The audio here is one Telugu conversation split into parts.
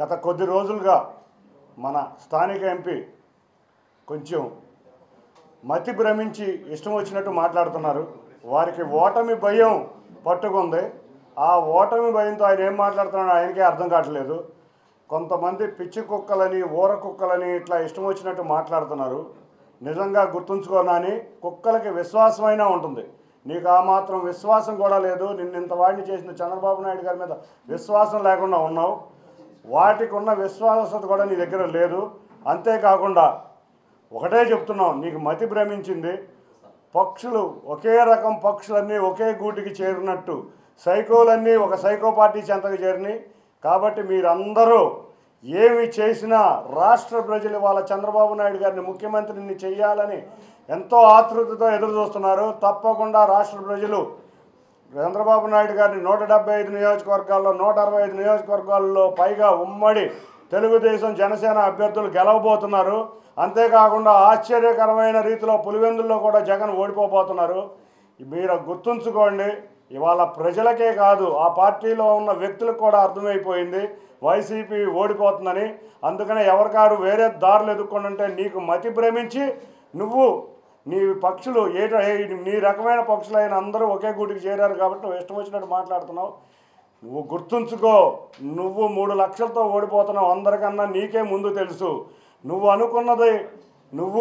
గత కొద్ది రోజులుగా మన స్థానిక ఎంపీ కొంచెం మతి భ్రమించి ఇష్టం వచ్చినట్టు మాట్లాడుతున్నారు వారికి ఓటమి భయం పట్టుకుంది ఆ ఓటమి భయంతో ఆయన ఏం మాట్లాడుతున్నాడో ఆయనకే అర్థం కావట్లేదు కొంతమంది పిచ్చి కుక్కలని ఊర కుక్కలని ఇట్లా ఇష్టం వచ్చినట్టు మాట్లాడుతున్నారు నిజంగా గుర్తుంచుకోనని కుక్కలకి విశ్వాసమైనా ఉంటుంది నీకు ఆ మాత్రం విశ్వాసం కూడా లేదు నిన్ను ఇంత వాడిని చేసిన చంద్రబాబు నాయుడు గారి మీద విశ్వాసం లేకుండా ఉన్నావు వాటికి ఉన్న విశ్వాసత కూడా నీ దగ్గర లేదు అంతేకాకుండా ఒకటే చెప్తున్నాం నీకు మతి భ్రమించింది పక్షులు ఒకే రకం పక్షులన్నీ ఒకే గూటికి చేరినట్టు సైకోలన్నీ ఒక సైకో పార్టీ చెంతకు చేరినాయి కాబట్టి మీరందరూ ఏమి చేసినా రాష్ట్ర ప్రజలు వాళ్ళ చంద్రబాబు నాయుడు గారిని ముఖ్యమంత్రిని చేయాలని ఎంతో ఆతృతతో ఎదురు చూస్తున్నారు తప్పకుండా రాష్ట్ర ప్రజలు చంద్రబాబు నాయుడు గారిని నూట డెబ్బై ఐదు నియోజకవర్గాల్లో నూట అరవై ఐదు నియోజకవర్గాల్లో పైగా ఉమ్మడి తెలుగుదేశం జనసేన అభ్యర్థులు గెలవబోతున్నారు అంతేకాకుండా ఆశ్చర్యకరమైన రీతిలో పులివెందుల్లో కూడా జగన్ ఓడిపోబోతున్నారు మీరు గుర్తుంచుకోండి ఇవాళ ప్రజలకే కాదు ఆ పార్టీలో ఉన్న వ్యక్తులకు కూడా అర్థమైపోయింది వైసీపీ ఓడిపోతుందని అందుకనే ఎవరికారు వేరే దారులు ఎదుర్కొంటుంటే నీకు మతి భ్రమించి నువ్వు నీ పక్షులు ఏ నీ రకమైన పక్షులైన అందరూ ఒకే గూటికి చేరారు కాబట్టి నువ్వు ఇష్టం వచ్చినట్టు మాట్లాడుతున్నావు నువ్వు గుర్తుంచుకో నువ్వు మూడు లక్షలతో ఓడిపోతున్నావు అందరికన్నా నీకే ముందు తెలుసు నువ్వు అనుకున్నది నువ్వు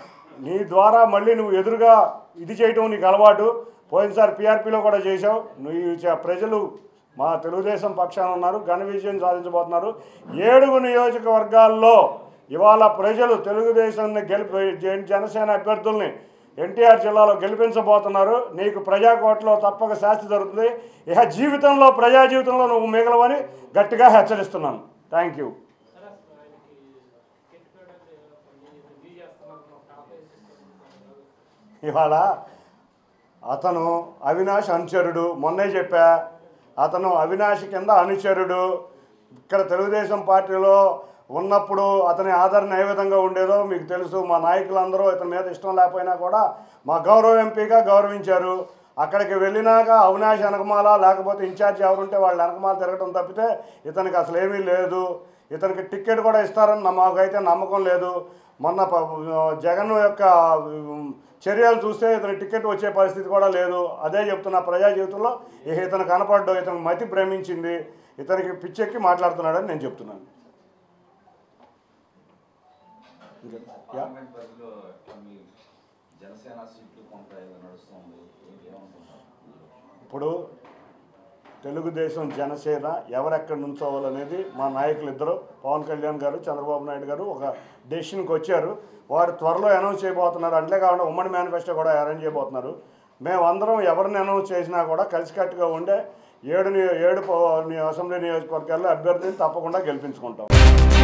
నీ ద్వారా మళ్ళీ నువ్వు ఎదురుగా ఇది చేయటం నీకు అలవాటు పోయినసారి పీఆర్పీలో కూడా చేశావు నువ్వు చ- ప్రజలు మా తెలుగుదేశం పక్షాన ఉన్నారు ఘన విజయం సాధించబోతున్నారు ఏడుగు నియోజకవర్గాల్లో ఇవాళ ప్రజలు తెలుగుదేశాన్ని గెలిపి జన- జనసేన అభ్యర్థుల్ని ఎన్టీఆర్ జిల్లాలో గెలిపించబోతున్నారు నీకు ప్రజాకోట్లో తప్పక శాస్తి జరుగుతుంది ఇక జీవితంలో ప్రజా జీవితంలో నువ్వు మిగలవని గట్టిగా హెచ్చరిస్తున్నాను థ్యాంక్ యూ సరే అసలు ఆయనకి టికెట్ కూడా రివ్యూ చేస్తున్నారు టాప్ వేసేస్తున్నారు ఇవాళ అతను అవినాష్ అనుచరుడు మొన్నే చెప్పా అతను అవినాష్ కింద అనుచరుడు ఇక్కడ తెలుగుదేశం పార్టీలో ఉన్నప్పుడు అతని ఆదరణ ఏ విధంగా ఉండేదో మీకు తెలుసు మా నాయకులందరూ ఇతని మీద ఇష్టం లేకపోయినా కూడా మా గౌరవ ఎంపీగా గౌరవించారు అక్కడికి వెళ్ళినాక అవినాష్ వెనకమాల లేకపోతే ఇన్ఛార్జ్ ఎవరుంటే వాళ్ళు వెనకమాల తిరగటం తప్పితే ఇతనికి అసలు ఏమీ లేదు ఇతనికి టికెట్ కూడా ఇస్తారని నా- మాకైతే నమ్మకం లేదు మొన్న ప- జగన్ యొక్క ఉమ్, చర్యలు చూస్తే ఇతని టికెట్ వచ్చే పరిస్థితి కూడా లేదు అదే చెప్తున్నా ప్రజా జీవితంలో ఇక ఇతను కనపడ్డు ఇతనికి మతి భ్రమించింది ఇతనికి పిచ్చెక్కి మాట్లాడుతున్నాడని నేను చెప్తున్నాను ఇంకా- యా? పార్లమెంట్ పరిధిలో మీ జనసేన సీట్లు కొంత ఏదో నడుస్తుంది ఏంటి ఏమనుకుంటున్నారు ఇప్పుడు తెలుగుదేశం జనసేన ఎవరెక్కడ నుంచోవాలనేది మా నాయకులు ఇద్దరు పవన్ కళ్యాణ్ గారు చంద్రబాబు నాయుడు గారు ఒక డెసిషన్కి వచ్చారు వారు త్వరలో అనౌన్స్ చేయబోతున్నారు అంతే కాకుండా ఉమ్మడి మేనిఫెస్టో కూడా అరేంజ్ చేయబోతున్నారు మేమందరం ఎవరిని అనౌన్స్ చేసినా కూడా కలిసికట్టుగా ఉండే ఏడు నియో- ఏడు పో- అసెంబ్లీ నియోజకవర్గాల్లో అభ్యర్థిని తప్పకుండా గెలిపించుకుంటాం